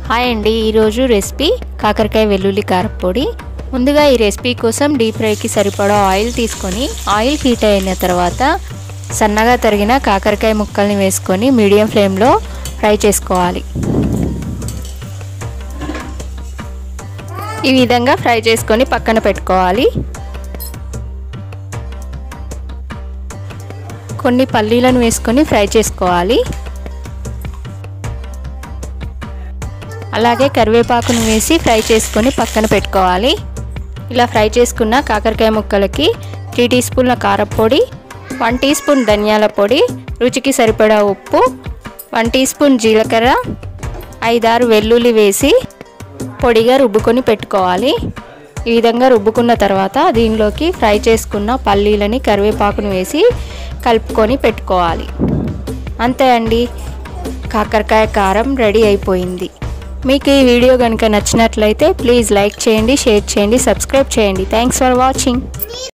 hi అండి ఈరోజు recipe కాకరకాయ వెల్లుల్లి కారపొడి ముందుగా ఈ రెసిపీ కోసం డీప్ ఫ్రైకి సరిపడా ఆయిల్ తీసుకొని ఆయిల్ హీట్ అయిన తర్వాత సన్నగా తరిగిన కాకరకాయ ముక్కల్ని వేసుకొని మీడియం ఫ్లేమ్లో ఫ్రై చేసుకోవాలి ఈ విధంగా ఫ్రై చేసుకొని పక్కన పెట్టుకోవాలి కొన్ని పల్లీలను వేసుకొని ఫ్రై చేసుకోవాలి అలాగే కరివేపాకును వేసి ఫ్రై చేసుకొని పక్కన పెట్టుకోవాలి ఇలా ఫ్రై చేసుకున్న కాకరకాయ ముక్కలకి త్రీ టీ స్పూన్ల కారపొడి వన్ టీ స్పూన్ ధనియాల పొడి రుచికి సరిపడా ఉప్పు వన్ టీ స్పూన్ జీలకర్ర ఐదారు వెల్లుల్లి వేసి పొడిగా రుబ్బుకొని పెట్టుకోవాలి ఈ విధంగా రుబ్బుకున్న తర్వాత దీనిలోకి ఫ్రై చేసుకున్న పల్లీలని కరివేపాకును వేసి కలుపుకొని పెట్టుకోవాలి అంతే అండి కాకరకాయ కారం రెడీ అయిపోయింది మీకు ఈ వీడియో కనుక నచ్చినట్లయితే ప్లీజ్ లైక్ చేయండి షేర్ చేయండి సబ్స్క్రైబ్ చేయండి థ్యాంక్స్ ఫర్ వాచింగ్